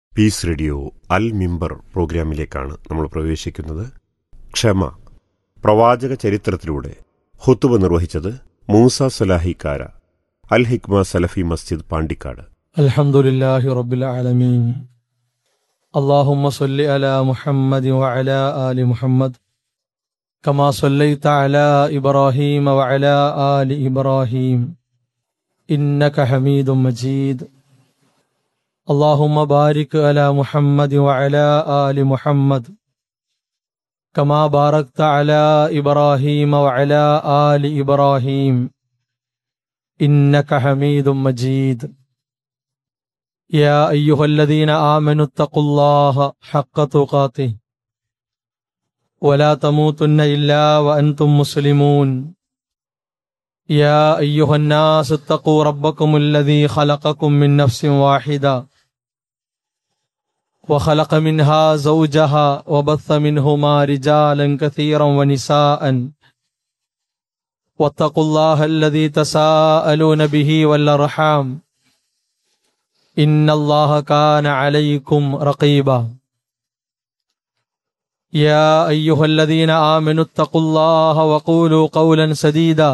Piece radio അൽ മിമ്പർ പ്രോഗ്രാമിലേക്കാണ് നമ്മൾ പ്രവേശിക്കുന്നത് ക്ഷമ പ്രവാചക ചരിത്രത്തിലൂടെ ഹുത്തുബ നിർവഹിച്ചത് മൂസ സലാഹിക്കാര അൽ ഹിക്മ സലഫി മസ്ജിദ് പാണ്ടിക്കാട് الحمد لله رب العالمين اللهم صل على محمد وعلى آل محمد كما صليت على إبراهيم وعلى آل إبراهيم إنك حميد مجيد اللهم بارك على محمد وعلى آل محمد كما باركت على إبراهيم وعلى آل إبراهيم إنك حميد مجيد يا أيها الذين آمنوا اتقوا الله حق تقاته ولا تموتن إلا وأنتم مسلمون يا أيها الناس اتقوا ربكم الذي خلقكم من نفس واحدة وخلق منها زوجها وبث منهما رجالا كثيرا ونساء واتقوا الله الذي تساءلون به والأرحام إن الله كان عليكم رقيبا يا أيها الذين آمنوا اتقوا الله وقولوا قولا سديدا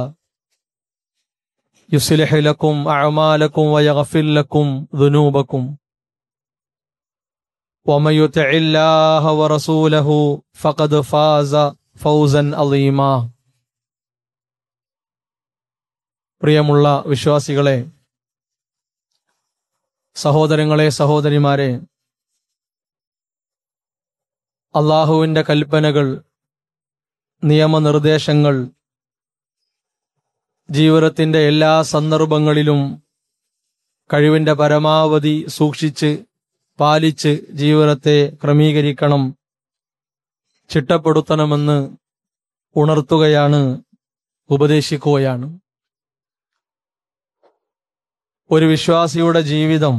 يصلح لكم أعمالكم ويغفر لكم ذنوبكم ومن يطع الله ورسوله فقد فاز فوزا عظيما പ്രിയമുള്ള വിശ്വാസികളെ സഹോദരങ്ങളെ സഹോദരിമാരെ അള്ളാഹുവിന്റെ കൽപ്പനകൾ നിയമനിർദ്ദേശങ്ങൾ ജീവിതത്തിന്റെ എല്ലാ സന്ദർഭങ്ങളിലും കഴിവിന്റെ പരമാവധി സൂക്ഷിച്ച് പാലിച്ച് ജീവിതത്തെ ക്രമീകരിക്കണം ചിട്ടപ്പെടുത്തണമെന്ന് ഉണർത്തുകയാണ് ഉപദേശിക്കുകയാണ് ഒരു വിശ്വാസിയുടെ ജീവിതം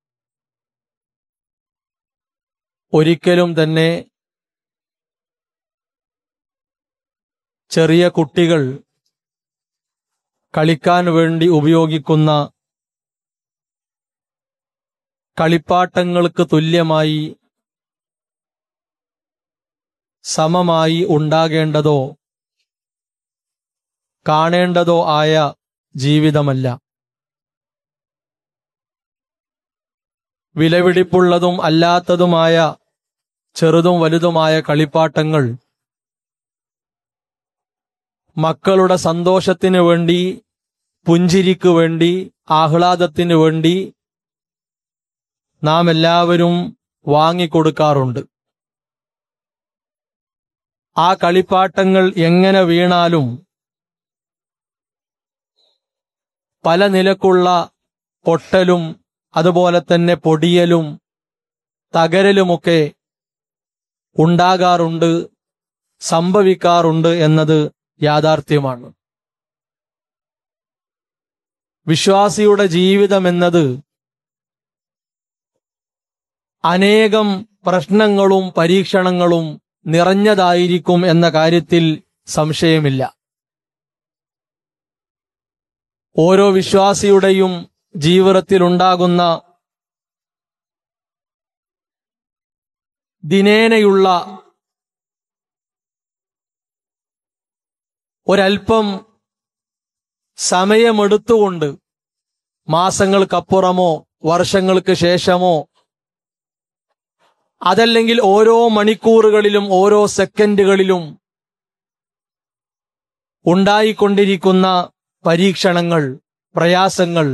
ഒരിക്കലും തന്നെ ചെറിയ കുട്ടികൾ കളിക്കാൻ വേണ്ടി ഉപയോഗിക്കുന്ന കളിപ്പാട്ടങ്ങൾക്ക് തുല്യമായി സമമായി ഉണ്ടാകേണ്ടതോ കാണേണ്ടതോ ആയ ജീവിതമല്ല വിലപിടിപ്പുള്ളതും അല്ലാത്തതുമായ ചെറുതും വലുതുമായ കളിപ്പാട്ടങ്ങൾ മക്കളുടെ സന്തോഷത്തിനു വേണ്ടി പുഞ്ചിരിക്കു വേണ്ടി ആഹ്ലാദത്തിനു വേണ്ടി നാം എല്ലാവരും വാങ്ങിക്കൊടുക്കാറുണ്ട് ആ കളിപ്പാട്ടങ്ങൾ എങ്ങനെ വീണാലും പല നിലക്കുള്ള പൊട്ടലും അതുപോലെ തന്നെ പൊടിയലും തകരലുമൊക്കെ ഉണ്ടാകാറുണ്ട് സംഭവിക്കാറുണ്ട് എന്നത് യാഥാർത്ഥ്യമാണ് വിശ്വാസിയുടെ ജീവിതം എന്നത് അനേകം പ്രശ്നങ്ങളും പരീക്ഷണങ്ങളും നിറഞ്ഞതായിരിക്കും എന്ന കാര്യത്തിൽ സംശയമില്ല ഓരോ വിശ്വാസിയുടെയും ജീവിതത്തിലുണ്ടാകുന്ന ദിനേനയുള്ള ഒരൽപ്പം സമയമെടുത്തുകൊണ്ട് മാസങ്ങൾക്കപ്പുറമോ വർഷങ്ങൾക്ക് ശേഷമോ അതല്ലെങ്കിൽ ഓരോ മണിക്കൂറുകളിലും ഓരോ സെക്കൻഡുകളിലും ഉണ്ടായിക്കൊണ്ടിരിക്കുന്ന പരീക്ഷണങ്ങൾ പ്രയാസങ്ങൾ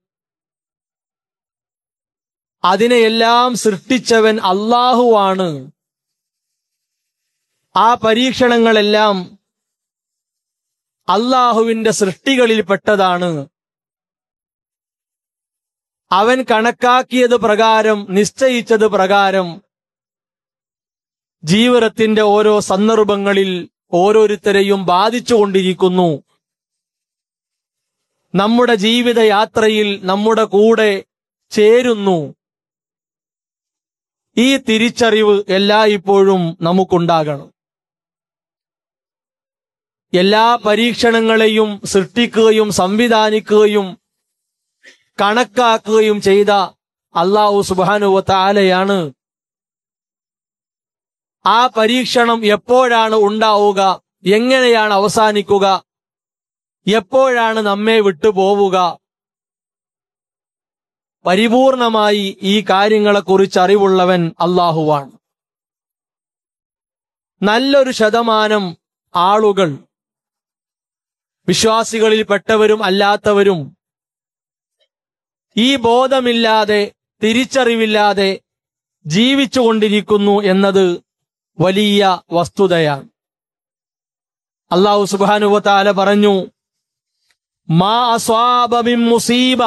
അതിനെയെല്ലാം സൃഷ്ടിച്ചവൻ അള്ളാഹുവാണ് ആ പരീക്ഷണങ്ങളെല്ലാം അള്ളാഹുവിന്റെ സൃഷ്ടികളിൽപ്പെട്ടതാണ് അവൻ കണക്കാക്കിയത് പ്രകാരം നിശ്ചയിച്ചത് പ്രകാരം ജീവിതത്തിന്റെ ഓരോ സന്ദർഭങ്ങളിൽ ഓരോരുത്തരെയും ബാധിച്ചുകൊണ്ടിരിക്കുന്നു നമ്മുടെ ജീവിതയാത്രയിൽ നമ്മുടെ കൂടെ ചേരുന്നു ഈ തിരിച്ചറിവ് എല്ലായ്പ്പോഴും നമുക്കുണ്ടാകണം എല്ലാ പരീക്ഷണങ്ങളെയും സൃഷ്ടിക്കുകയും സംവിധാനിക്കുകയും കണക്കാക്കുകയും ചെയ്ത അള്ളാഹു സുബാനുവത്ത ആലയാണ് ആ പരീക്ഷണം എപ്പോഴാണ് ഉണ്ടാവുക എങ്ങനെയാണ് അവസാനിക്കുക എപ്പോഴാണ് നമ്മെ വിട്ടുപോവുക പരിപൂർണമായി ഈ കാര്യങ്ങളെക്കുറിച്ച് അറിവുള്ളവൻ അള്ളാഹുവാണ് നല്ലൊരു ശതമാനം ആളുകൾ വിശ്വാസികളിൽ പെട്ടവരും അല്ലാത്തവരും ഈ ബോധമില്ലാതെ തിരിച്ചറിവില്ലാതെ ജീവിച്ചുകൊണ്ടിരിക്കുന്നു എന്നത് വലിയ വസ്തുതയാണ് അള്ളാഹു സുബാനുവത്താല പറഞ്ഞു മാ അസ്വാബിൻ മുസീബ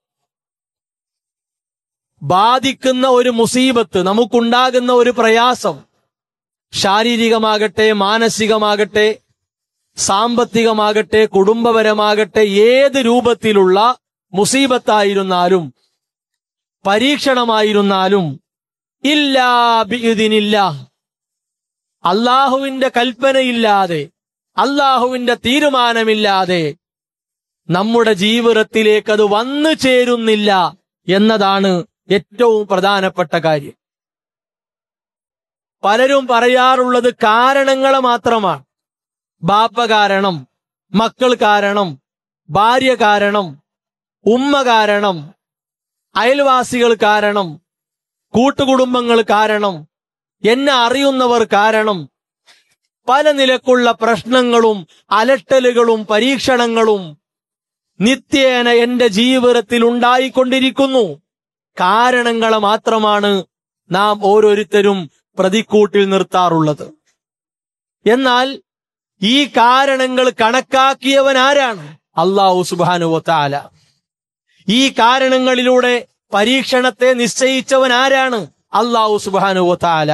ബാധിക്കുന്ന ഒരു മുസീബത്ത് നമുക്കുണ്ടാകുന്ന ഒരു പ്രയാസം ശാരീരികമാകട്ടെ മാനസികമാകട്ടെ സാമ്പത്തികമാകട്ടെ കുടുംബപരമാകട്ടെ ഏത് രൂപത്തിലുള്ള മുസീബത്തായിരുന്നാലും പരീക്ഷണമായിരുന്നാലും ഇല്ലാ ബിഇദിനില്ല അള്ളാഹുവിന്റെ കൽപ്പനയില്ലാതെ അള്ളാഹുവിന്റെ തീരുമാനമില്ലാതെ നമ്മുടെ ജീവിതത്തിലേക്ക് അത് വന്നു ചേരുന്നില്ല എന്നതാണ് ഏറ്റവും പ്രധാനപ്പെട്ട കാര്യം പലരും പറയാറുള്ളത് കാരണങ്ങൾ മാത്രമാണ് ബാപ്പ കാരണം മക്കൾ കാരണം ഭാര്യ കാരണം ഉമ്മ കാരണം അയൽവാസികൾ കാരണം കൂട്ടുകുടുംബങ്ങൾ കാരണം എന്നെ അറിയുന്നവർ കാരണം പല നിലക്കുള്ള പ്രശ്നങ്ങളും അലട്ടലുകളും പരീക്ഷണങ്ങളും നിത്യേന എന്റെ ജീവിതത്തിൽ ഉണ്ടായിക്കൊണ്ടിരിക്കുന്നു കാരണങ്ങളെ മാത്രമാണ് നാം ഓരോരുത്തരും പ്രതിക്കൂട്ടിൽ നിർത്താറുള്ളത് എന്നാൽ ഈ കാരണങ്ങൾ കണക്കാക്കിയവൻ ആരാണ് അള്ളാഹു സുബാനുവത്താല ഈ കാരണങ്ങളിലൂടെ പരീക്ഷണത്തെ നിശ്ചയിച്ചവൻ ആരാണ് അള്ളാഹു സുബാനുവത്താല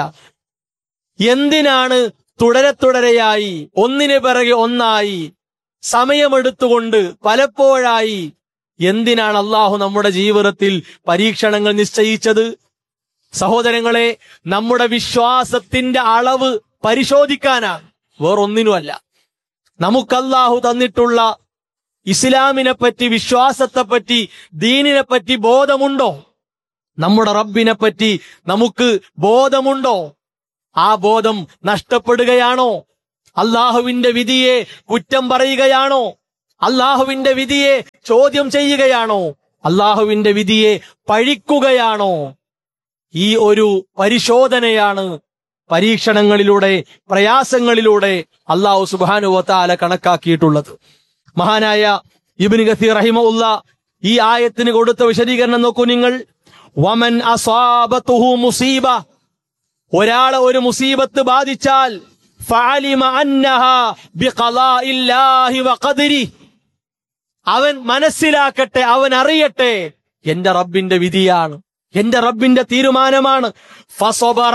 എന്തിനാണ് തുടരെ തുടരെയായി ഒന്നിനു പിറകെ ഒന്നായി സമയമെടുത്തുകൊണ്ട് പലപ്പോഴായി എന്തിനാണ് അള്ളാഹു നമ്മുടെ ജീവിതത്തിൽ പരീക്ഷണങ്ങൾ നിശ്ചയിച്ചത് സഹോദരങ്ങളെ നമ്മുടെ വിശ്വാസത്തിന്റെ അളവ് പരിശോധിക്കാനാണ് വേറൊന്നിനുമല്ല നമുക്കല്ലാഹു തന്നിട്ടുള്ള ഇസ്ലാമിനെ പറ്റി വിശ്വാസത്തെ പറ്റി ദീനിനെ പറ്റി ബോധമുണ്ടോ നമ്മുടെ റബ്ബിനെ പറ്റി നമുക്ക് ബോധമുണ്ടോ ആ ബോധം നഷ്ടപ്പെടുകയാണോ അള്ളാഹുവിന്റെ വിധിയെ കുറ്റം പറയുകയാണോ അള്ളാഹുവിന്റെ വിധിയെ ചോദ്യം ചെയ്യുകയാണോ അള്ളാഹുവിന്റെ വിധിയെ പഴിക്കുകയാണോ ഈ ഒരു പരിശോധനയാണ് പരീക്ഷണങ്ങളിലൂടെ പ്രയാസങ്ങളിലൂടെ അള്ളാഹു സുബാനുവത്താല കണക്കാക്കിയിട്ടുള്ളത് മഹാനായ ഇബിൻ ഗസീർ റഹിമുല്ല ഈ ആയത്തിന് കൊടുത്ത വിശദീകരണം നോക്കൂ നിങ്ങൾ വമൻ അസ്വാബത്തുഹു മുസീബ ഒരാളെ ഒരു മുസീബത്ത് ബാധിച്ചാൽ ഫഅലിമ അന്നഹാ ബിഖളാഇല്ലാഹി വഖദരി അവൻ മനസ്സിലാക്കട്ടെ അവൻ അറിയട്ടെ എന്റെ റബ്ബിന്റെ വിധിയാണ് എന്റെ റബ്ബിന്റെ തീരുമാനമാണ് ഫസബറ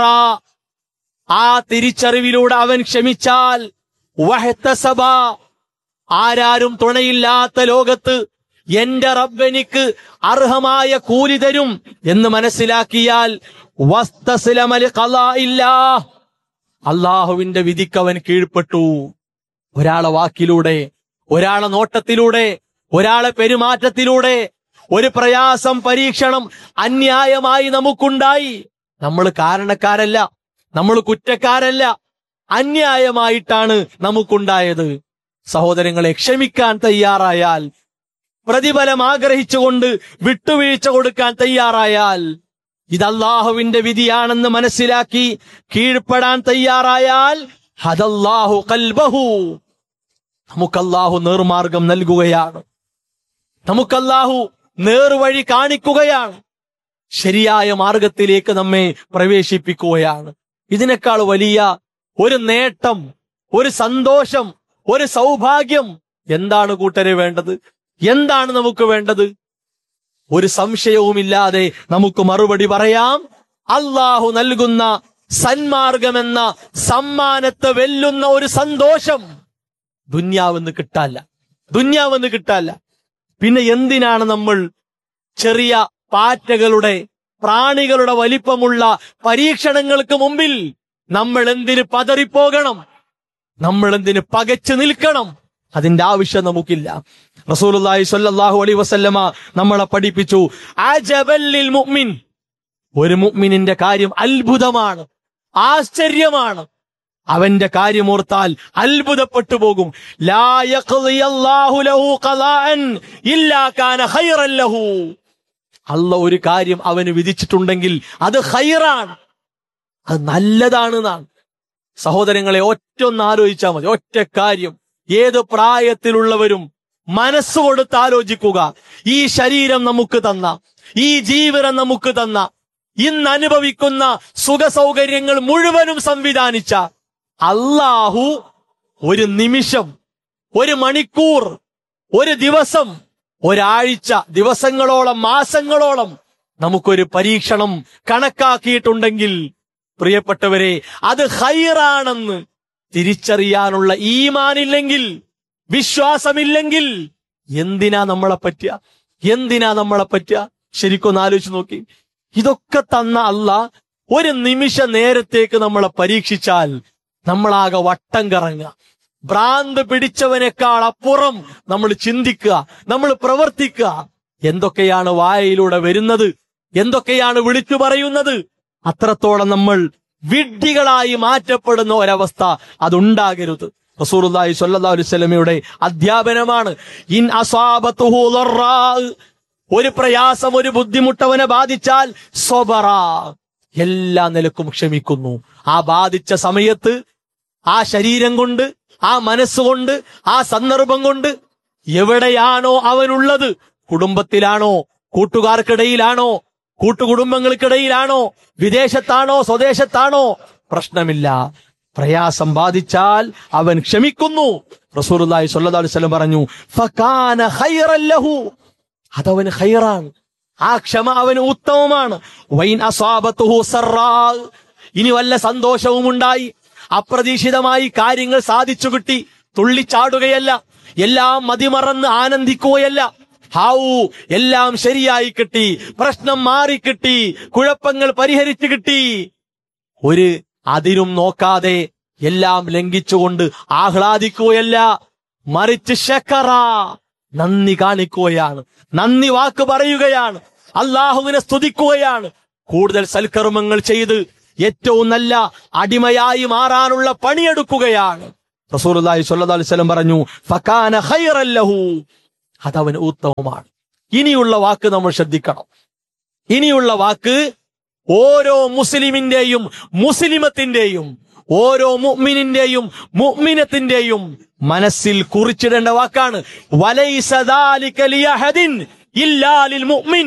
ആ തിരിച്ചറിവിലൂടെ അവൻ ക്ഷമിച്ചാൽ വഹ്തസബ ആരാരും തുണയില്ലാത്ത ലോകത്ത് എന്റെ റബ്ബെനിക്ക് അർഹമായ കൂലി തരും എന്ന് മനസ്സിലാക്കിയാൽ വസ്തസ്ലമൽ ഖളാഇല്ലാ അള്ളാഹുവിന്റെ വിധിക്ക് അവൻ കീഴ്പ്പെട്ടു ഒരാളെ വാക്കിലൂടെ ഒരാളെ നോട്ടത്തിലൂടെ ഒരാളെ പെരുമാറ്റത്തിലൂടെ ഒരു പ്രയാസം പരീക്ഷണം അന്യായമായി നമുക്കുണ്ടായി നമ്മൾ കാരണക്കാരല്ല നമ്മൾ കുറ്റക്കാരല്ല അന്യായമായിട്ടാണ് നമുക്കുണ്ടായത് സഹോദരങ്ങളെ ക്ഷമിക്കാൻ തയ്യാറായാൽ പ്രതിഫലം ആഗ്രഹിച്ചുകൊണ്ട് വിട്ടുവീഴ്ച കൊടുക്കാൻ തയ്യാറായാൽ ഇത് അള്ളാഹുവിന്റെ വിധിയാണെന്ന് മനസ്സിലാക്കി കീഴ്പ്പെടാൻ തയ്യാറായാൽ ഹദല്ലാഹു കൽബഹു നമുക്കല്ലാഹു നേർമാർഗം നൽകുകയാണ് നമുക്കല്ലാഹു നേർവഴി കാണിക്കുകയാണ് ശരിയായ മാർഗത്തിലേക്ക് നമ്മെ പ്രവേശിപ്പിക്കുകയാണ് ഇതിനേക്കാൾ വലിയ ഒരു നേട്ടം ഒരു സന്തോഷം ഒരു സൗഭാഗ്യം എന്താണ് കൂട്ടരെ വേണ്ടത് എന്താണ് നമുക്ക് വേണ്ടത് ഒരു സംശയവുമില്ലാതെ നമുക്ക് മറുപടി പറയാം അള്ളാഹു നൽകുന്ന സന്മാർഗമെന്ന സമ്മാനത്തെ വെല്ലുന്ന ഒരു സന്തോഷം ദുന്യാവെന്ന് കിട്ടാല്ല ദുന്യാവെന്ന് കിട്ടാല്ല പിന്നെ എന്തിനാണ് നമ്മൾ ചെറിയ പാറ്റകളുടെ പ്രാണികളുടെ വലിപ്പമുള്ള പരീക്ഷണങ്ങൾക്ക് മുമ്പിൽ നമ്മൾ എന്തിന് പതറിപ്പോകണം നമ്മൾ എന്തിന് പകച്ചു നിൽക്കണം അതിന്റെ ആവശ്യം നമുക്കില്ല റസൂലുള്ളാഹി സ്വല്ലല്ലാഹു അലൈഹി വസല്ലമ നമ്മളെ പഠിപ്പിച്ചു അജബല്ലിൽ മുഅ്മിൻ ഒരു മുഅ്മിനിന്റെ കാര്യം അത്ഭുതമാണ് ആശ്ചര്യമാണ് അവന്റെ കാര്യമോർത്താൽ അത്ഭുതപ്പെട്ടു പോകും ലാ യഖ്ദിയല്ലാഹു ലഹു ഖളാഅൻ ഇല്ലാ കാന ഖൈറൻ ലഹു അല്ല ഒരു കാര്യം അവന് വിധിച്ചിട്ടുണ്ടെങ്കിൽ അത് ഖൈറാണ് അത് നല്ലതാണ് എന്നാണ് സഹോദരങ്ങളെ ഒറ്റ ഒന്ന് ആലോചിച്ചാൽ മതി ഒറ്റ കാര്യം ഏത് പ്രായത്തിലുള്ളവരും മനസ്സ് കൊടുത്ത് ആലോചിക്കുക ഈ ശരീരം നമുക്ക് തന്ന ഈ ജീവിതം നമുക്ക് തന്ന ഇന്ന് അനുഭവിക്കുന്ന സുഖ സൗകര്യങ്ങൾ മുഴുവനും സംവിധാനിച്ച അള്ളാഹു ഒരു നിമിഷം ഒരു മണിക്കൂർ ഒരു ദിവസം ഒരാഴ്ച ദിവസങ്ങളോളം മാസങ്ങളോളം നമുക്കൊരു പരീക്ഷണം കണക്കാക്കിയിട്ടുണ്ടെങ്കിൽ പ്രിയപ്പെട്ടവരെ അത് ഹൈറാണെന്ന് തിരിച്ചറിയാനുള്ള ഈമാനില്ലെങ്കിൽ വിശ്വാസമില്ലെങ്കിൽ എന്തിനാ നമ്മളെ പറ്റുക എന്തിനാ നമ്മളെ പറ്റുക ശരിക്കൊന്ന് ആലോചിച്ച് നോക്കി ഇതൊക്കെ തന്ന അല്ല ഒരു നിമിഷ നേരത്തേക്ക് നമ്മളെ പരീക്ഷിച്ചാൽ നമ്മളാകെ വട്ടം കറങ്ങുക ഭ്രാന്ത് പിടിച്ചവനേക്കാൾ അപ്പുറം നമ്മൾ ചിന്തിക്കുക നമ്മൾ പ്രവർത്തിക്കുക എന്തൊക്കെയാണ് വായയിലൂടെ വരുന്നത് എന്തൊക്കെയാണ് വിളിച്ചു പറയുന്നത് അത്രത്തോളം നമ്മൾ വിഡ്ഢികളായി മാറ്റപ്പെടുന്ന ഒരവസ്ഥ അതുണ്ടാകരുത് റസൂറുല്ലാഹി സ്വല്ലല്ലാഹു അലൈഹി വസല്ലമയുടെ അധ്യാപനമാണ് ഇൻ അസാബത്തുഹു ളറാ. ഒരു പ്രയാസം ഒരു ബുദ്ധിമുട്ടവനെ ബാധിച്ചാൽ സ്വബറ എല്ലാ നിലക്കും ക്ഷമിക്കുന്നു ആ ബാധിച്ച സമയത്ത് ആ ശരീരം കൊണ്ട് ആ മനസ്സുകൊണ്ട് ആ സന്ദർഭം കൊണ്ട് എവിടെയാണോ അവനുള്ളത് കുടുംബത്തിലാണോ കൂട്ടുകാർക്കിടയിലാണോ കൂട്ടുകുടുംബങ്ങൾക്കിടയിലാണോ വിദേശത്താണോ സ്വദേശത്താണോ പ്രശ്നമില്ല പ്രയാസം ബാധിച്ചാൽ അവൻ ക്ഷമിക്കുന്നു റസൂലുള്ളാഹി സ്വല്ലല്ലാഹു അലൈഹി വസല്ലം പറഞ്ഞു ഫകാന ഖൈറൻ ലഹു അതവന് ഖൈറാണ് ആ ക്ഷമ അവന് ഉത്തമമാണ് വൈൻ അസാബത്തുഹു സറാ ഇനി വല്ല സന്തോഷവും ഉണ്ടായി അപ്രതീക്ഷിതമായി കാര്യങ്ങൾ സാധിച്ചു കിട്ടി തുള്ളിച്ചാടുകയല്ല എല്ലാം മതിമറന്ന് ആനന്ദിക്കുകയല്ല ഹാവു എല്ലാം ശരിയായി കിട്ടി പ്രശ്നം മാറിക്കിട്ടി കുഴപ്പങ്ങൾ പരിഹരിച്ചു കിട്ടി ഒരു അതിരും നോക്കാതെ എല്ലാം ലംഘിച്ചുകൊണ്ട് ആഹ്ലാദിക്കുകയല്ല മറിച്ച് ശക്കറ നന്ദി കാണിക്കുകയാണ് നന്ദി വാക്ക് പറയുകയാണ് അള്ളാഹുവിനെ സ്തുതിക്കുകയാണ് കൂടുതൽ സൽക്കർമ്മങ്ങൾ ചെയ്ത് ഏറ്റവും നല്ല അടിമയായി മാറാനുള്ള പണിയെടുക്കുകയാണ് റസൂലുള്ളാഹി സ്വല്ലല്ലാഹു അലൈഹി വസല്ലം പറഞ്ഞു ഫകാന ഖൈറൻ ലഹു അതവന് ഉത്തമമാണ് ഇനിയുള്ള വാക്ക് നമ്മൾ ശ്രദ്ധിക്കണം ഇനിയുള്ള വാക്ക് ഓരോ മുസ്ലിമിന്റെയും മുസ്ലിമത്തിന്റെയും ഓരോ മുഅ്മിനിന്റെയും മുഅ്മിനത്തിന്റെയും മനസ്സിൽ കുറിച്ചിടേണ്ട വാക്കാണ് വലൈസ ദാലിക ലിയഹദിൻ ഇല്ലാ ലിൽ മുഅ്മിൻ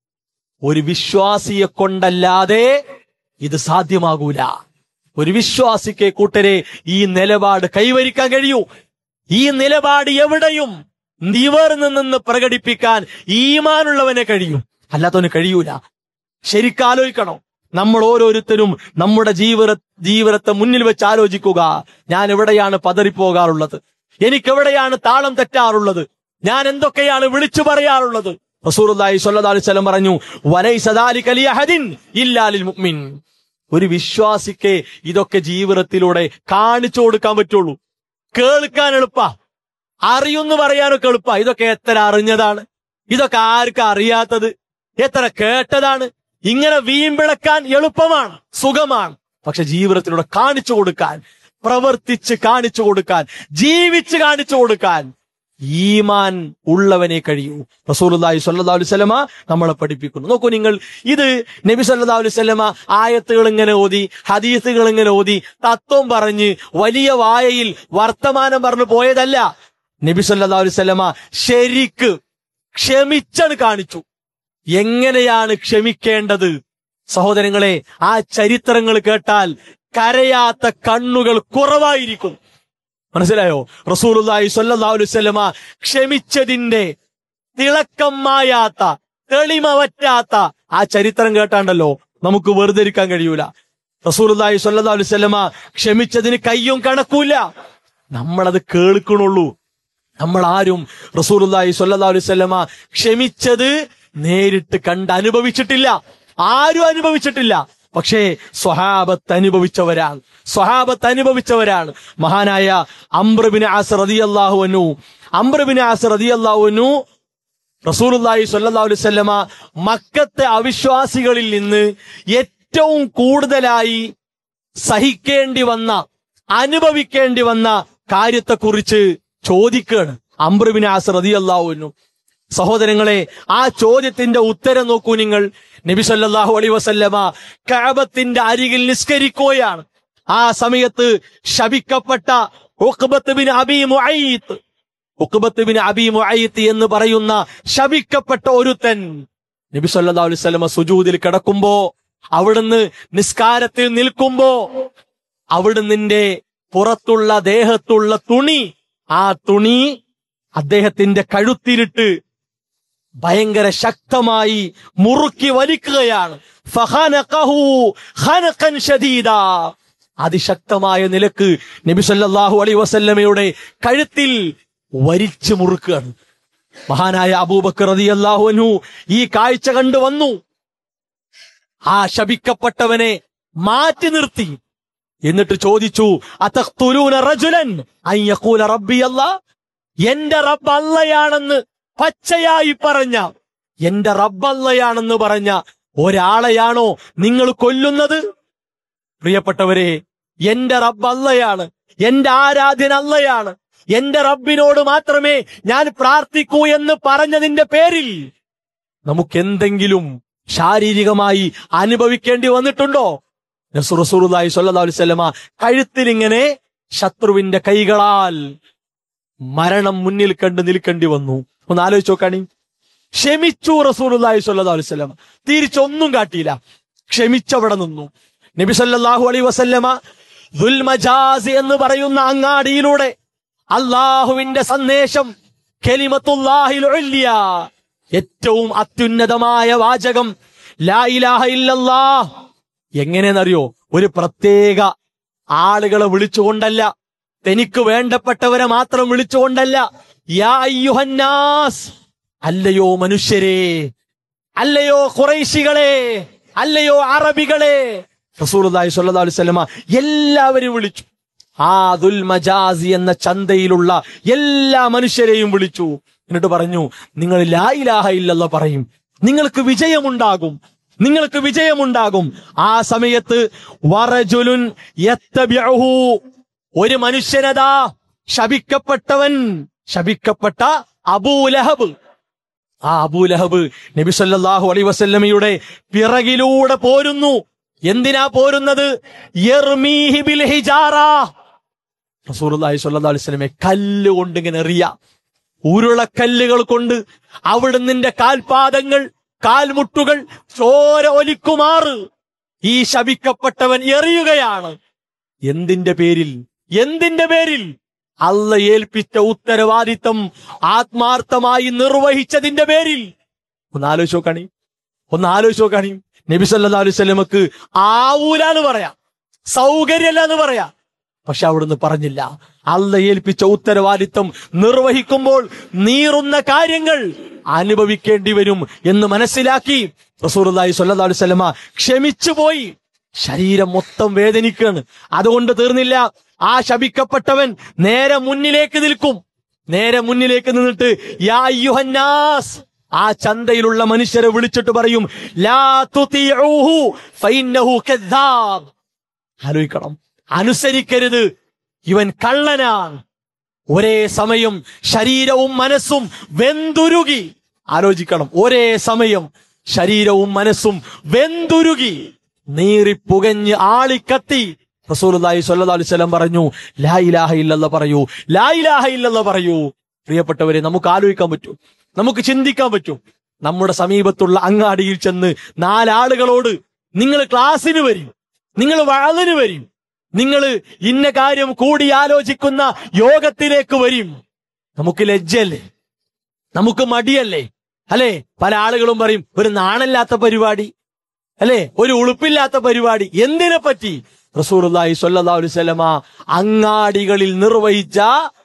ഒരു വിശ്വാസിയെ കൊണ്ടല്ലാതെ ഇത് സാധ്യമാകൂല ഒരു വിശ്വാസിക്ക് കൂട്ടരെ ഈ നിലപാട് കൈവരിക്കാൻ കഴിയൂ ഈ നിലപാട് എവിടെയും നിവർന്ന് നിന്ന് പ്രകടിപ്പിക്കാൻ ഈമാനുള്ളവനെ കഴിയും അല്ലാത്തവന് കഴിയൂല ശരിക്കാലോചിക്കണം നമ്മൾ ഓരോരുത്തരും നമ്മുടെ ജീവിത ജീവിതത്തെ മുന്നിൽ വെച്ച് ആലോചിക്കുക ഞാൻ എവിടെയാണ് പതറിപ്പോകാറുള്ളത് എനിക്കെവിടെയാണ് താളം തെറ്റാറുള്ളത് ഞാൻ എന്തൊക്കെയാണ് വിളിച്ചു പറയാറുള്ളത് റസൂലുള്ളാഹി സ്വല്ലല്ലാഹു അലൈഹി വസല്ലം പറഞ്ഞു വലൈസ ദാലിക ലിയഹദിൻ ഇല്ലാ ലിൽ മുഅ്മിൻ ഒരു വിശ്വാസിക്ക് ഇതൊക്കെ ജീവിതത്തിലൂടെ കാണിച്ചു കൊടുക്കാൻ പറ്റുള്ളൂ കേൾക്കാൻ എളുപ്പ അറിയുന്നു പറയാനൊക്കെ എളുപ്പ ഇതൊക്കെ എത്ര അറിഞ്ഞതാണ് ഇതൊക്കെ ആർക്കും അറിയാത്തത് എത്ര കേട്ടതാണ് ഇങ്ങനെ വീമ്പിളക്കാൻ എളുപ്പമാണ് സുഖമാണ് പക്ഷെ ജീവിതത്തിലൂടെ കാണിച്ചു കൊടുക്കാൻ പ്രവർത്തിച്ച് കാണിച്ചു കൊടുക്കാൻ ജീവിച്ച് കാണിച്ചു കൊടുക്കാൻ ഈമാൻ ഉള്ളവനെ കഴിയൂ റസൂലുള്ളാഹി സ്വല്ലല്ലാഹു അലൈഹി വസല്ലമ നമ്മളെ പഠിപ്പിക്കുന്നു നോക്കൂ നിങ്ങൾ ഇത് നബി സല്ലല്ലാഹു അലൈഹി വസല്ലമ ആയത്തുകൾ ഇങ്ങനെ ഓതി ഹദീസുകൾ ഇങ്ങനെ ഓതി തത്വം പറഞ്ഞ് വലിയ വായയിൽ വർത്തമാനം പറഞ്ഞു പോയതല്ല നബി സല്ലല്ലാഹു അലൈഹി വസല്ലമ ശരിക്ക് ക്ഷമിച്ചാണ് കാണിച്ചു എങ്ങനെയാണ് ക്ഷമിക്കേണ്ടത് സഹോദരങ്ങളെ ആ ചരിത്രങ്ങൾ കേട്ടാൽ കരയാത്ത കണ്ണുകൾ കുറവായിരിക്കും മനസ്സിലായോ റസൂലുള്ളാഹി സ്വല്ലല്ലാഹു അലൈഹി വസല്ലമ ക്ഷമിച്ചതിന്റെ തിളക്കം മായാത്ത തെളിമ വറ്റാത്ത ആ ചരിത്രം കേട്ടാണ്ടല്ലോ നമുക്ക് വെറുതെ ഇരിക്കാൻ കഴിയൂല റസൂലുള്ളാഹി സ്വല്ലല്ലാഹു അലൈഹി വസല്ലമ ക്ഷമിച്ചതിന് കയ്യും കണക്കൂല നമ്മളത് കേൾക്കണുള്ളൂ നമ്മൾ ആരും റസൂലുള്ളാഹി സ്വല്ലല്ലാഹു അലൈഹി വസല്ലമ ക്ഷമിച്ചത് നേരിട്ട് കണ്ട് അനുഭവിച്ചിട്ടില്ല ആരും അനുഭവിച്ചിട്ടില്ല പക്ഷേ സ്വഹാബത്ത് അനുഭവിച്ചവരാണ് സ്വഹാബത്ത് അനുഭവിച്ചവരാണ് മഹാനായ അംബ്രബിന് ആസ് റതിയല്ലാഹുവനു അംബ്രബിന് ആസ് റതിയല്ലാഹുവനു റസൂലുള്ളാഹി സ്വല്ലല്ലാഹു അലൈഹി വസല്ലമ മക്കത്തെ അവിശ്വാസികളിൽ നിന്ന് ഏറ്റവും കൂടുതലായി സഹിക്കേണ്ടി വന്ന അനുഭവിക്കേണ്ടി വന്ന കാര്യത്തെക്കുറിച്ച് ചോദിക്കുകയാണ് അംബ്രുബിൻ ആസ് റളിയല്ലാഹു സഹോദരങ്ങളെ ആ ചോദ്യത്തിന്റെ ഉത്തരം നോക്കൂ നിങ്ങൾ നബി സല്ലല്ലാഹു അലൈഹി വസല്ലമ കഅബത്തിന്റെ അരികിൽ നിസ്കരിക്കുകയാണ് ആ സമയത്ത് ശപിക്കപ്പെട്ട ഉഖ്ബത്ത് ബിൻ അബീ മുഅയ്യിത്ത് ഉഖ്ബത്ത് ബിൻ അബീ മുഅയ്യിത്ത് എന്ന് പറയുന്ന ശപിക്കപ്പെട്ട ഒരുത്തൻ നബി സല്ലല്ലാഹു അലൈഹി വസല്ലമ സുജൂദിൽ കിടക്കുമ്പോ അവിടുന്ന് നിസ്കാരത്തിൽ നിൽക്കുമ്പോ അവിടുന്നിന്റെ പുറത്തുള്ള ദേഹത്തുള്ള തുണി ആ തുണി അദ്ദേഹത്തിന്റെ കഴുത്തിലിട്ട് ഭയങ്കര ശക്തമായി മുറുക്കി വലിക്കുകയാണ് ഫഖനഖഹു ഖനഖൻ ശദീദാ. അതിശക്തമായ നിലക്ക് നബി സല്ലല്ലാഹു അലൈഹി വസല്ലമയുടെ കഴുത്തിൽ വരിച്ചു മുറുക്കുകയാണ് മഹാനായ അബൂബക്കർ റളിയല്ലാഹു അൻഹു ഈ കാഴ്ച കണ്ടു വന്നു ആ ശപിക്കപ്പെട്ടവനെ മാറ്റി നിർത്തി എന്നിട്ട് ചോദിച്ചു അതഖ്തുലൂന റജുലൻ അൻ യഖൂല റബ്ബി അല്ലാ എന്റെ റബ്ബ് അല്ലയാണെന്ന് പച്ചയായി പറഞ്ഞ എന്റെ റബ്ബ് അല്ലയാണെന്ന് പറഞ്ഞ ഒരാളെയാണോ നിങ്ങൾ കൊല്ലുന്നത് പ്രിയപ്പെട്ടവരെ എന്റെ റബ്ബ് അല്ലയാണ് എന്റെ ആരാധ്യൻ അല്ലയാണ് എന്റെ റബ്ബിനോട് മാത്രമേ ഞാൻ പ്രാർത്ഥിക്കൂ എന്ന് പറഞ്ഞതിന്റെ പേരിൽ നമുക്ക് എന്തെങ്കിലും ശാരീരികമായി അനുഭവിക്കേണ്ടി വന്നിട്ടുണ്ടോ റസൂലുള്ളാഹി സ്വല്ലല്ലാഹു അലൈഹി വസല്ലമ കഴുത്തിൽ ഇങ്ങനെ ശത്രുവിന്റെ കൈകളാൽ മരണം മുന്നിൽ കണ്ട് നിൽക്കേണ്ടി വന്നു ഒന്ന് ആലോചിച്ച് നോക്കാണി ക്ഷമിച്ചു റസൂലുള്ളാഹി സ്വല്ലല്ലാഹു അലൈഹി വസല്ലമ തിരിച്ചൊന്നും കാട്ടിയില്ല ക്ഷമിച്ചവിടെ നിന്നു നബി സല്ലല്ലാഹു അലൈഹി വസല്ലമ ദുൽമജാസ് എന്ന് പറയുന്ന അങ്ങാടിയിലൂടെ അള്ളാഹുവിന്റെ സന്ദേശം കെലിമത്തുല്ലാഹിൽ ഉല്യ ഏറ്റവും അത്യുന്നതമായ വാചകം ലാ ഇലാഹ ഇല്ലല്ലാഹ് എങ്ങനെയെന്നറിയോ ഒരു പ്രത്യേക ആളുകളെ വിളിച്ചുകൊണ്ടല്ല തനിക്ക് വേണ്ടപ്പെട്ടവരെ മാത്രം വിളിച്ചുകൊണ്ടല്ല യാ അയ്യുഹന്നാസ് അല്ലയോ മനുഷ്യരെ അല്ലയോ ഖുറൈശികളെ അല്ലയോ അറബികളെ റസൂലുള്ളാഹി സ്വല്ലല്ലാഹു അലൈഹി വസല്ലമ എല്ലാവരും വിളിച്ചു ആ ദുൽ മജാസി എന്ന ചന്തയിലുള്ള എല്ലാ മനുഷ്യരെയും വിളിച്ചു എന്നിട്ട് പറഞ്ഞു നിങ്ങൾ ലാ ഇലാഹ ഇല്ലല്ല പറയും നിങ്ങൾക്ക് വിജയമുണ്ടാകും നിങ്ങൾക്ക് വിജയമുണ്ടാകും ആ സമയത്ത് വറജുലുൻ യത്തബിഉഹു ഒരു മനുഷ്യനതാ ശപിക്കപ്പെട്ടവൻ ശപിക്കപ്പെട്ട അബൂലഹബ് ആ അബൂലഹബ് നബി സല്ലല്ലാഹു അലൈഹി വസല്ലമയുടെ പിറകിലൂടെ പോരുന്നു എന്തിനാ പോരുന്നത് യർമീഹി ബിൽ ഹിജാറ റസൂലുള്ളാഹി സ്വല്ലല്ലാഹു അലൈഹി വസല്ലമയെ കല്ല് കൊണ്ട് ഇങ്ങനെ എറിയ ഉരുളക്കല്ലുകൾ കൊണ്ട് അവിടുന്നിന്റെ കാൽപാദങ്ങൾ കാൽമുട്ടുകൾ ചോര ഒലിക്കുമാറ് ഈ ശപിക്കപ്പെട്ടവൻ എറിയുകയാണ് എന്തിന്റെ പേരിൽ എന്തിന്റെ പേരിൽ അല്ല ഏൽപ്പിച്ച ഉത്തരവാദിത്തം ആത്മാർത്ഥമായി നിർവഹിച്ചതിന്റെ പേരിൽ ഒന്ന് ആലോചിച്ച് നോക്കാണി ഒന്ന് ആലോചിച്ച് നോക്കാണി നബി സല്ലല്ലാഹു അലൈഹി വസല്ലമക്ക് ആവൂലാന്ന് പറയാം സൗകര്യല്ല എന്ന് പറയാം പക്ഷെ അവിടുന്ന് പറഞ്ഞില്ല അല്ല ഏൽപ്പിച്ച ഉത്തരവാദിത്തം നിർവഹിക്കുമ്പോൾ നീറുന്ന കാര്യങ്ങൾ അനുഭവിക്കേണ്ടി വരും എന്ന് മനസ്സിലാക്കി റസൂലുള്ളാഹി സ്വല്ലല്ലാഹു അലൈഹി വസല്ലമ ക്ഷമിച്ചു പോയി ശരീരം മൊത്തം വേദനിക്കാണ് അതുകൊണ്ട് തീർന്നില്ല ആ ശപിക്കപ്പെട്ടവൻ നേരെ മുന്നിലേക്ക് നിൽക്കും നേരെ മുന്നിലേക്ക് നിന്നിട്ട് യാ അയ്യുഹന്നാസ് ആ ചന്തയിലുള്ള മനുഷ്യരെ വിളിച്ചിട്ട് പറയും ലാ തുതിഊഹു ഫഇന്നഹു കദ്ദാബ് ആലോചിക്കണം അനുസരിക്കരുത് ഇവൻ കള്ളനാണ് ഒരേ സമയം ശരീരവും മനസ്സും വെന്തുരുകി ആലോചിക്കണം ഒരേ സമയം ശരീരവും മനസ്സും വെന്തുരുകി നീറിപ്പുകഞ്ഞ് ആളിക്കത്തി റസൂലുള്ളാഹി സ്വല്ലല്ലാഹു അലൈഹി വസല്ലം പറഞ്ഞു ലാ ഇലാഹ ഇല്ലല്ല പറയൂ ലാ ഇലാഹ ഇല്ലല്ല പറയൂ പ്രിയപ്പെട്ടവരെ നമുക്ക് ആലോചിക്കാൻ പറ്റൂ നമുക്ക് ചിന്തിക്കാൻ പറ്റും നമ്മുടെ സമീപത്തുള്ള അങ്ങാടിയിൽ ചെന്ന് നാലാളുകളോട് നിങ്ങൾ ക്ലാസ്സിന് വരും നിങ്ങൾ വാതിന് വരും നിങ്ങൾ ഇന്ന കാര്യം കൂടി ആലോചിക്കുന്ന യോഗത്തിലേക്ക് വരും നമുക്ക് ലജ്ജയല്ലേ നമുക്ക് മടിയല്ലേ അല്ലെ പല ആളുകളും പറയും ഒരു നാണല്ലാത്ത പരിപാടി അല്ലെ ഒരു ഉളുപ്പില്ലാത്ത പരിപാടി എന്തിനെ പറ്റി റസൂർലായി സല്ലാ അലുസലമ അങ്ങാടികളിൽ നിർവഹിച്ച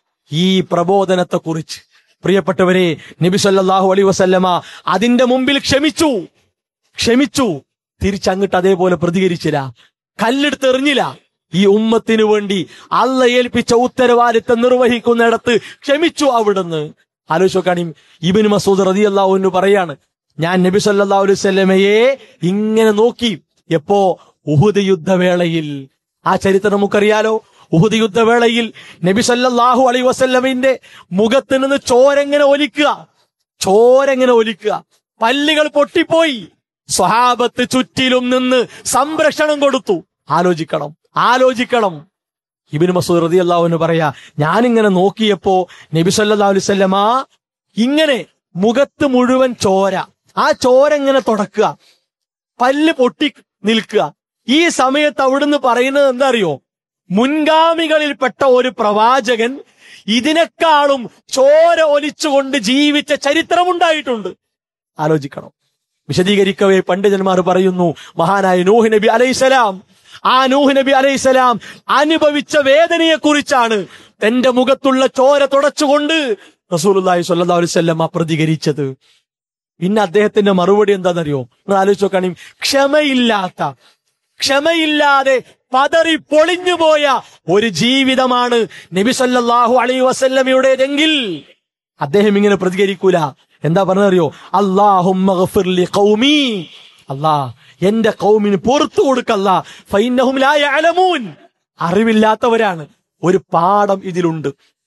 ഈ പ്രബോധനത്തെ കുറിച്ച് പ്രിയപ്പെട്ടവരെ നബി സല്ലല്ലാഹു അലൈഹി വസല്ലമ അതിന്റെ മുമ്പിൽ ക്ഷമിച്ചു ക്ഷമിച്ചു തിരിച്ചങ്ങോട്ട് അതേപോലെ പ്രതികരിച്ചില്ല കല്ലെടുത്ത് എറിഞ്ഞില്ല ഈ ഉമ്മത്തിനു വേണ്ടി അല്ല ഏൽപ്പിച്ച ഉത്തരവാദിത്തം നിർവഹിക്കുന്നിടത്ത് ക്ഷമിച്ചു അവിടുന്ന് ആലോചിച്ച് നോക്കാണി ഇബിൻ മസൂദ് റതി അള്ളാഹുവിന് പറയാണ് ഞാൻ നബി സല്ലാ അലൈഹി സ്വലമയെ ഇങ്ങനെ നോക്കി എപ്പോ ഉഹുദ് യുദ്ധവേളയിൽ ആ ചരിത്രം നമുക്കറിയാലോ ഉഹുദ് യുദ്ധവേളയിൽ നബി സല്ലല്ലാഹു അലൈഹി വസല്ലമിന്റെ മുഖത്ത് നിന്ന് ചോരെങ്ങനെ ഒലിക്കുക ചോരെങ്ങനെ ഒലിക്കുക പല്ലുകൾ പൊട്ടിപ്പോയി സ്വഹാബത്ത് ചുറ്റിലും നിന്ന് സംരക്ഷണം കൊടുത്തു ആലോചിക്കണം ആലോചിക്കണം ഇബിന് മസൂദ് റതി അള്ളാഹുവിന് പറയാ ഞാനിങ്ങനെ നോക്കിയപ്പോ നബി സല്ലാ അലൈവല്ലമ ഇങ്ങനെ മുഖത്ത് മുഴുവൻ ചോര ആ ചോര ഇങ്ങനെ തുടക്കുക പല്ല് പൊട്ടി നിൽക്കുക ഈ സമയത്ത് അവിടുന്ന് പറയുന്നത് എന്താ അറിയോ മുൻഗാമികളിൽപ്പെട്ട ഒരു പ്രവാചകൻ ഇതിനേക്കാളും ചോര ഒലിച്ചുകൊണ്ട് ജീവിച്ച ചരിത്രമുണ്ടായിട്ടുണ്ട് ആലോചിക്കണം വിശദീകരിക്കവേ പണ്ഡിതന്മാർ പറയുന്നു മഹാനായ നൂഹ് നബി അലൈസലാം ആ നൂഹ് നബി അലൈസലാം അനുഭവിച്ച വേദനയെ കുറിച്ചാണ് തന്റെ മുഖത്തുള്ള ചോര തുടച്ചുകൊണ്ട് റസൂലുല്ലാഹി സ്വല്ലല്ലാഹു അലൈഹി വസല്ലം പ്രതികരിച്ചത് പിന്നെ അദ്ദേഹത്തിന്റെ മറുപടി എന്താണെന്നറിയോ നിങ്ങൾ ആലോചിച്ച് നോക്കുകയാണെ ക്ഷമയില്ലാത്ത ക്ഷമയില്ലാതെ പതറി പൊളിഞ്ഞുപോയ ഒരു ജീവിതമാണ് നബി സല്ലല്ലാഹു അലൈഹി വസല്ലമയുടേതെങ്കിൽ അദ്ദേഹം ഇങ്ങനെ പ്രതികരിക്കൂല എന്താ പറഞ്ഞറിയോ അള്ളാഹുമ്മി കൗമി അല്ലാ എന്റെ കൗമിന് പുറത്തു കൊടുക്കല്ല ഫൈനഹും ലാ യഅലമൂൻ അറിവില്ലാത്തവരാണ് ഒരു പാഠം ഇതിലുണ്ട്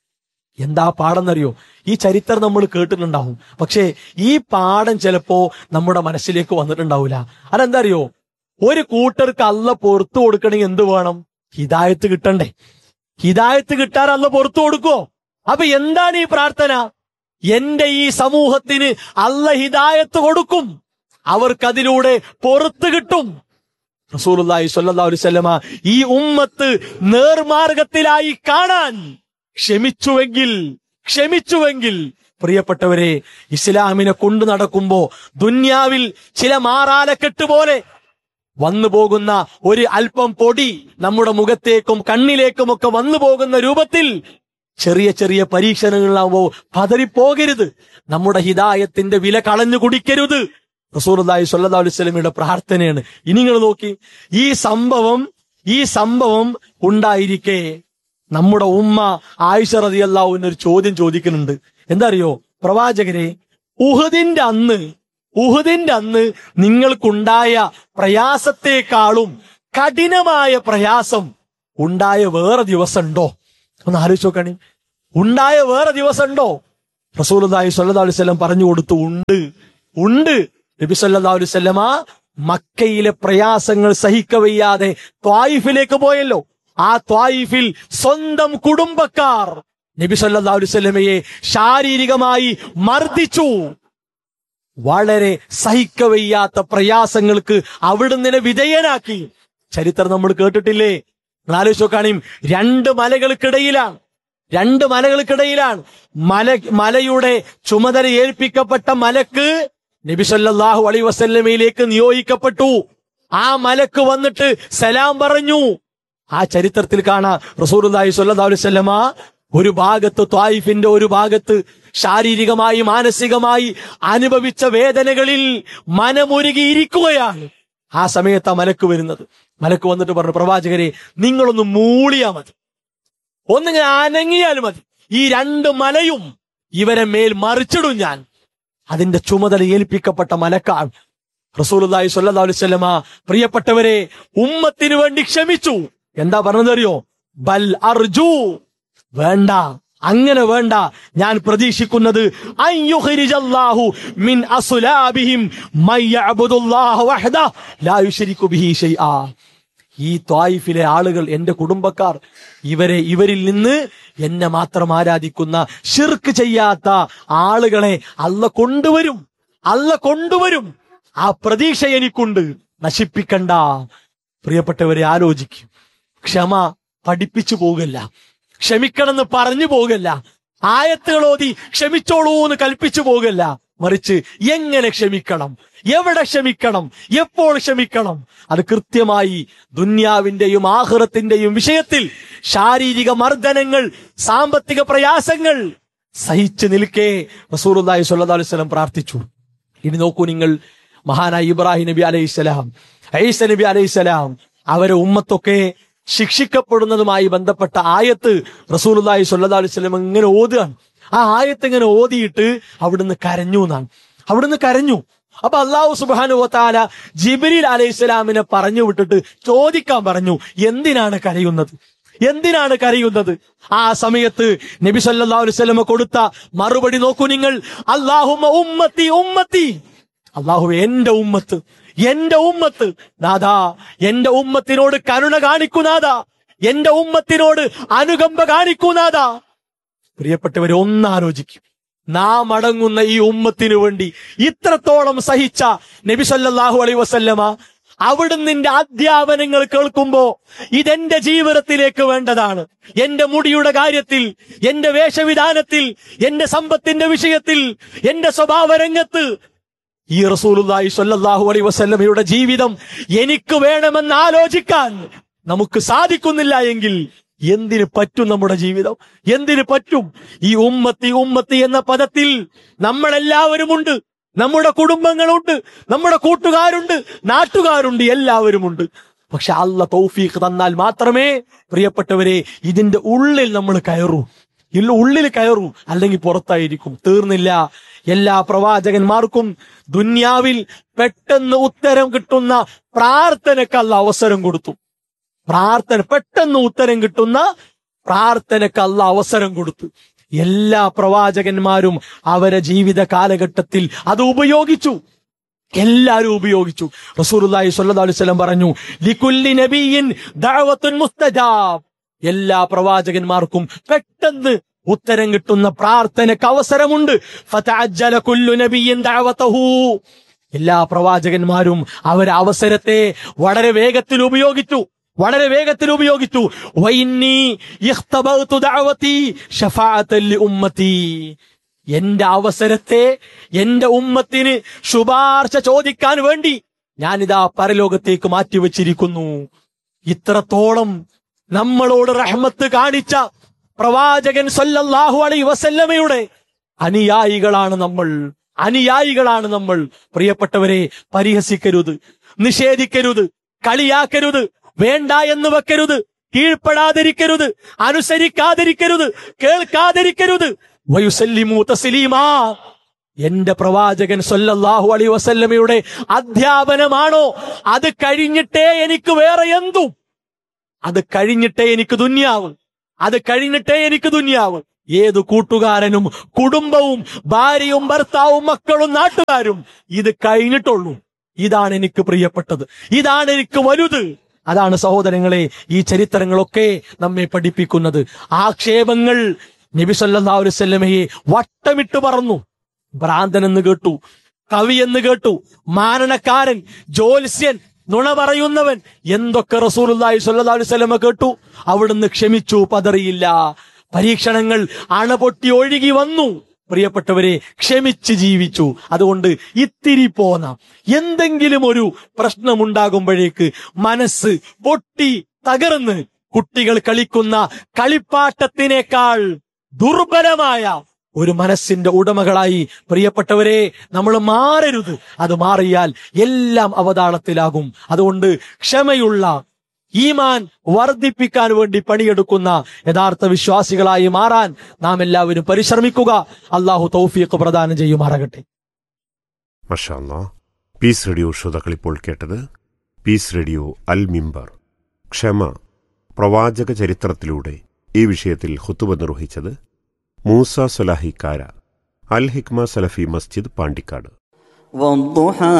എന്താ പാഠം എന്നറിയോ ഈ ചരിത്രം നമ്മൾ കേട്ടിട്ടുണ്ടാവും പക്ഷേ ഈ പാഠം ചിലപ്പോ നമ്മുടെ മനസ്സിലേക്ക് വന്നിട്ടുണ്ടാവില്ല അതെന്താ അറിയോ ഒരു കൂട്ടർക്ക് അല്ല പുറത്തു കൊടുക്കണമെങ്കിൽ എന്ത് വേണം ഹിദായത്ത് കിട്ടണ്ടേ ഹിദായത്ത് കിട്ടാൻ അല്ല പുറത്തു കൊടുക്കോ അപ്പൊ എന്താണ് ഈ പ്രാർത്ഥന എന്റെ ഈ സമൂഹത്തിന് അല്ല ഹിദായത്ത് കൊടുക്കും അവർക്കതിലൂടെ പുറത്തു കിട്ടും റസൂലുള്ളാഹി സ്വല്ലല്ലാഹു അലൈഹി വസല്ലമ ഈ ഉമ്മത്ത് നേർമാർഗത്തിലായി കാണാൻ ക്ഷമിച്ചുവെങ്കിൽ ക്ഷമിച്ചുവെങ്കിൽ പ്രിയപ്പെട്ടവരെ ഇസ്ലാമിനെ കൊണ്ടു നടക്കുമ്പോ ദുന്യാവിൽ ചില മാറാലക്കെട്ട് പോലെ വന്നു പോകുന്ന ഒരു അല്പം പൊടി നമ്മുടെ മുഖത്തേക്കും കണ്ണിലേക്കും ഒക്കെ വന്നു പോകുന്ന രൂപത്തിൽ ചെറിയ ചെറിയ പരീക്ഷണങ്ങളാവുമ്പോ പതറിപ്പോകരുത് നമ്മുടെ ഹിതായത്തിന്റെ വില കളഞ്ഞു കുടിക്കരുത് റസൂർദായി സല്ലാ അലൈഹി സ്വലമിയുടെ പ്രാർത്ഥനയാണ് ഇനി നിങ്ങൾ നോക്കി ഈ സംഭവം ഈ സംഭവം ഉണ്ടായിരിക്കെ നമ്മുടെ ഉമ്മ ആയിഷ റതി അള്ളാഹുവിന് ഒരു ചോദ്യം ചോദിക്കുന്നുണ്ട് എന്താ അറിയോ പ്രവാചകരെ ഉഹദിന്റെ അന്ന് ഉഹദിന്റെ അന്ന് നിങ്ങൾക്കുണ്ടായ പ്രയാസത്തെക്കാളും കഠിനമായ പ്രയാസം ഉണ്ടായ വേറെ ദിവസം ഉണ്ടോ ഒന്ന് ആലോചിച്ച് നോക്കണേ ഉണ്ടായ വേറെ ദിവസം ഉണ്ടോ റസൂലി സല്ലാ അലൈവല്ലം പറഞ്ഞു കൊടുത്തു ഉണ്ട് ഉണ്ട് നബി സല്ലാ അലൈവല്ലമ മക്കയിലെ പ്രയാസങ്ങൾ സഹിക്കവയ്യാതെ ത്വായിഫിലേക്ക് പോയല്ലോ ആ ത്വായിഫിൽ സ്വന്തം കുടുംബക്കാർ നബി സല്ലാ അലൈവല്ലമയെ ശാരീരികമായി മർദ്ദിച്ചു വളരെ സഹിക്കവയ്യാത്ത പ്രയാസങ്ങൾക്ക് അവിടുന്ന് വിധേയനാക്കി ചരിത്രം നമ്മൾ കേട്ടിട്ടില്ലേ ആലോചിച്ച് നോക്കാണെങ്കിൽ രണ്ട് മലകൾക്കിടയിലാണ് രണ്ട് മലകൾക്കിടയിലാണ് മല മലയുടെ ചുമതല ഏൽപ്പിക്കപ്പെട്ട മലക്ക് നബിസല്ലാഹു അലൈ വസല്ലമയിലേക്ക് നിയോഗിക്കപ്പെട്ടു ആ മലക്ക് വന്നിട്ട് സലാം പറഞ്ഞു ആ ചരിത്രത്തിൽ കാണാം റസൂർദായി സല്ലാ അലൈവല്ലമ ഒരു ഭാഗത്ത് ത്വായിഫിന്റെ ഒരു ഭാഗത്ത് ശാരീരികമായി മാനസികമായി അനുഭവിച്ച വേദനകളിൽ മനമുരുകിയിരിക്കുകയാണ് ആ സമയത്ത് ആ മലക്ക് വരുന്നത് മലക്ക് വന്നിട്ട് പറഞ്ഞു പ്രവാചകരെ നിങ്ങളൊന്ന് മൂളിയാ മതി ഒന്നിങ്ങനെ അനങ്ങിയാൽ മതി ഈ രണ്ട് മലയും ഇവരെ മേൽ മറിച്ചിടും ഞാൻ അതിന്റെ ചുമതല ഏൽപ്പിക്കപ്പെട്ട മലക്കാണ് റസൂലി സല്ലാ അലുസല്ലമ പ്രിയപ്പെട്ടവരെ ഉമ്മത്തിന് വേണ്ടി ക്ഷമിച്ചു എന്താ പറഞ്ഞതറിയോ ബൽ അർജു വേണ്ട അങ്ങനെ വേണ്ട ഞാൻ പ്രതീക്ഷിക്കുന്നത് അയ്യുഖരിജല്ലാഹു മിൻ അസുലാബിഹിം മയ്യഅബ്ദുല്ലാഹു വഹദ ലാ യുശ്രികു ബിഹി ഷൈആ ഈ ത്വായിഫിലെ ആളുകൾ എന്റെ കുടുംബക്കാർ ഇവരെ ഇവരിൽ നിന്ന് എന്നെ മാത്രം ആരാധിക്കുന്ന ഷിർക്ക് ചെയ്യാത്ത ആളുകളെ അല്ല കൊണ്ടുവരും അല്ല കൊണ്ടുവരും ആ പ്രതീക്ഷ എനിക്കുണ്ട് നശിപ്പിക്കണ്ട പ്രിയപ്പെട്ടവരെ ആലോചിക്കും ക്ഷമ പഠിപ്പിച്ചു പോകല്ല ക്ഷമിക്കണമെന്ന് പറഞ്ഞു പോകല്ല ആയത്തുകൾ ഓതി ക്ഷമിച്ചോളൂ എന്ന് കൽപ്പിച്ചു പോകല്ല മറിച്ച് എങ്ങനെ ക്ഷമിക്കണം എവിടെ ക്ഷമിക്കണം എപ്പോൾ ക്ഷമിക്കണം അത് കൃത്യമായി ദുന്യാവിന്റെയും ആഹ്റത്തിന്റെയും വിഷയത്തിൽ ശാരീരിക മർദ്ദനങ്ങൾ സാമ്പത്തിക പ്രയാസങ്ങൾ സഹിച്ചു നിൽക്കേ റസൂർല്ലാഹി സ്വല്ലാ അലൈവലം പ്രാർത്ഥിച്ചു ഇനി നോക്കൂ നിങ്ങൾ മഹാനായ ഇബ്രാഹിം നബി അലൈഹിസ്സലാം ഐസ നബി അലൈഹിസ്സലാം അവരെ ഉമ്മത്തൊക്കെ ശിക്ഷിക്കപ്പെടുന്നതുമായി ബന്ധപ്പെട്ട ആയത്ത് റസൂലുല്ലാഹി സ്വല്ലല്ലാഹു അലൈഹി വസല്ലം ഇങ്ങനെ ഓതുകയാണ് ആ ആയത്ത് ഇങ്ങനെ ഓതിയിട്ട് അവിടുന്ന് കരഞ്ഞു എന്നാണ് അവിടുന്ന് കരഞ്ഞു അപ്പൊ അള്ളാഹു സുബാനുവത്താല ജിബിരിൽ അലൈഹി സ്വലാമിനെ പറഞ്ഞു വിട്ടിട്ട് ചോദിക്കാൻ പറഞ്ഞു എന്തിനാണ് കരയുന്നത് എന്തിനാണ് കരയുന്നത് ആ സമയത്ത് നബി സല്ലല്ലാഹു അലൈഹി വസല്ലമ കൊടുത്ത മറുപടി നോക്കൂ നിങ്ങൾ അള്ളാഹുമ്മ ഉമ്മത്തി ഉമ്മത്തി അള്ളാഹു എന്റെ ഉമ്മത്ത് എന്റെ ഉമ്മത്ത് നാഥാ എന്റെ ഉമ്മത്തിനോട് കരുണ കാണിക്കൂ നാഥാ എന്റെ ഉമ്മത്തിനോട് അനുകമ്പ കാണിക്കൂ നാഥാ പ്രിയപ്പെട്ടവരെ ഒന്നാലോചിക്കും നാം അടങ്ങുന്ന ഈ ഉമ്മത്തിനു വേണ്ടി ഇത്രത്തോളം സഹിച്ച നബി സല്ലല്ലാഹു അലൈഹി വസല്ലമ അവിടുന്നിന്റെ അധ്യാപനങ്ങൾ കേൾക്കുമ്പോ ഇതെന്റെ ജീവിതത്തിലേക്ക് വേണ്ടതാണ് എന്റെ മുടിയുടെ കാര്യത്തിൽ എന്റെ വേഷവിധാനത്തിൽ എന്റെ സമ്പത്തിന്റെ വിഷയത്തിൽ എന്റെ സ്വഭാവ രംഗത്ത് ഈ റസൂലുള്ളാഹി സ്വല്ലല്ലാഹു അലൈഹി വസല്ലമയുടെ ജീവിതം എനിക്ക് വേണമെന്ന് ആലോചിക്കാൻ നമുക്ക് സാധിക്കുന്നില്ല എങ്കിൽ എന്തിന് പറ്റും നമ്മുടെ ജീവിതം എന്തിന് പറ്റും ഈ ഉമ്മത്തി ഉമ്മത്തി എന്ന പദത്തിൽ നമ്മളെല്ലാവരുമുണ്ട് നമ്മുടെ കുടുംബങ്ങളുണ്ട് നമ്മുടെ കൂട്ടുകാരുണ്ട് നാട്ടുകാരുണ്ട് എല്ലാവരുമുണ്ട് പക്ഷെ അല്ല തൗഫീഖ് തന്നാൽ മാത്രമേ പ്രിയപ്പെട്ടവരെ ഇതിന്റെ ഉള്ളിൽ നമ്മൾ കയറൂ ഇല്ല ഉള്ളിൽ കയറൂ അല്ലെങ്കിൽ പുറത്തായിരിക്കും തീർന്നില്ല എല്ലാ പ്രവാചകന്മാർക്കും ദുന്യാവിൽ പെട്ടെന്ന് ഉത്തരം കിട്ടുന്ന പ്രാർത്ഥനയ്ക്ക് അല്ല അവസരം കൊടുത്തു പ്രാർത്ഥന പെട്ടെന്ന് ഉത്തരം കിട്ടുന്ന പ്രാർത്ഥനയ്ക്ക് അല്ല അവസരം കൊടുത്തു എല്ലാ പ്രവാചകന്മാരും അവരെ ജീവിത കാലഘട്ടത്തിൽ അത് ഉപയോഗിച്ചു എല്ലാരും ഉപയോഗിച്ചു റസൂലുള്ളാഹി സ്വല്ലല്ലാഹു അലൈഹി വസല്ലം പറഞ്ഞു ലികുല്ലി നബിയിൻ ദഅവത്തുൻ മുസ്തജാബ് എല്ലാ പ്രവാചകന്മാർക്കും പെട്ടെന്ന് ഉത്തരം കിട്ടുന്ന പ്രാർത്ഥനയ്ക്ക് അവസരമുണ്ട് ഫതഅജ്ജല കുല്ലു നബിയിൻ ദഅവതഹു എല്ലാ പ്രവാചകന്മാരും അവരെ അവസരത്തെ വളരെ വേഗത്തിൽ ഉപയോഗിച്ചു വളരെ വേഗത്തിൽ ഉപയോഗിച്ചു വൈന്നി ഇഖ്തബഅതു ദഅവതി ശഫാഅത്തൻ ലിഉമ്മതി എന്റെ അവസരത്തെ എന്റെ ഉമ്മത്തിന് ശുപാർശ ചോദിക്കാൻ വേണ്ടി ഞാനിതാ പരലോകത്തേക്ക് മാറ്റിവെച്ചിരിക്കുന്നു ഇത്രത്തോളം നമ്മളോട് റഹ്മത്ത് കാണിച്ച പ്രവാചകൻ സല്ലല്ലാഹു അലൈഹി വസല്ലമയുടെ അനുയായികളാണ് നമ്മൾ അനുയായികളാണ് നമ്മൾ പ്രിയപ്പെട്ടവരെ പരിഹസിക്കരുത് നിഷേധിക്കരുത് കളിയാക്കരുത് വേണ്ട എന്ന് വെക്കരുത് കീഴ്പ്പെടാതിരിക്കരുത് അനുസരിക്കാതിരിക്കരുത് കേൾക്കാതിരിക്കരുത് വയുസല്ലിമു തസ്ലീമാ എന്റെ പ്രവാചകൻ സല്ലല്ലാഹു അലൈഹി വസല്ലമയുടെ അധ്യാപനമാണോ അത് കഴിഞ്ഞിട്ടേ എനിക്ക് വേറെ എന്തും അത് കഴിഞ്ഞിട്ടേ എനിക്ക് ദുന്യാവ് അത് കഴിഞ്ഞിട്ടേ എനിക്ക് ദുന്യാവ് ഏത് കൂട്ടുകാരനും കുടുംബവും ഭാര്യയും ഭർത്താവും മക്കളും നാട്ടുകാരും ഇത് കഴിഞ്ഞിട്ടുള്ളൂ ഇതാണ് എനിക്ക് പ്രിയപ്പെട്ടത് ഇതാണ് എനിക്ക് വലുത് അതാണ് സഹോദരങ്ങളെ ഈ ചരിത്രങ്ങളൊക്കെ നമ്മെ പഠിപ്പിക്കുന്നത് ആക്ഷേപങ്ങൾ നബി സല്ലല്ലാഹു അലൈഹി വസല്ലമയെ വട്ടമിട്ട് പറന്നു ഭ്രാന്തൻ എന്ന് കേട്ടു കവി എന്ന് കേട്ടു മാനനക്കാരൻ ജ്യോത്സ്യൻ നുണ പറയുന്നവൻ എന്തൊക്കെ റസൂലുള്ളാഹി സ്വല്ലല്ലാഹു അലൈഹി വസല്ലമ കേട്ടു അവിടുന്ന് ക്ഷമിച്ചു പതറിയില്ല പരീക്ഷണങ്ങൾ അണപൊട്ടി ഒഴുകി വന്നു പ്രിയപ്പെട്ടവരെ ക്ഷമിച്ച് ജീവിച്ചു അതുകൊണ്ട് ഇത്തിരി പോന്ന എന്തെങ്കിലും ഒരു പ്രശ്നമുണ്ടാകുമ്പോഴേക്ക് മനസ്സ് പൊട്ടി തകർന്ന് കുട്ടികൾ കളിക്കുന്ന കളിപ്പാട്ടത്തിനേക്കാൾ ദുർബലമായ ഒരു മനസ്സിന്റെ ഉടമകളായി പ്രിയപ്പെട്ടവരെ നമ്മൾ മാറരുത് അത് മാറിയാൽ എല്ലാം അവതാളത്തിലാകും അതുകൊണ്ട് ക്ഷമയുള്ള ഈമാൻ വർദ്ധിപ്പിക്കാൻ വേണ്ടി പണിയെടുക്കുന്ന യഥാർത്ഥ വിശ്വാസികളായി മാറാൻ നാം എല്ലാവരും പരിശ്രമിക്കുക അള്ളാഹു തൗഫീഖ് പ്രദാനം ചെയ്യുമാറാകട്ടെ മഷാല്ലാ പീസ് റേഡിയോ ശ്രോതാക്കൾ ഇപ്പോൾ കേട്ടത് പീസ് റേഡിയോ അൽ മിമ്പർ ക്ഷമ പ്രവാചക ചരിത്രത്തിലൂടെ ഈ വിഷയത്തിൽ ഹുത്തുബ നിർവഹിച്ചത് മൂസ സൊലാഹി കാര അൽ ഹിക്മ സലഫി മസ്ജിദ് പാണ്ടിക്കാട് والضحى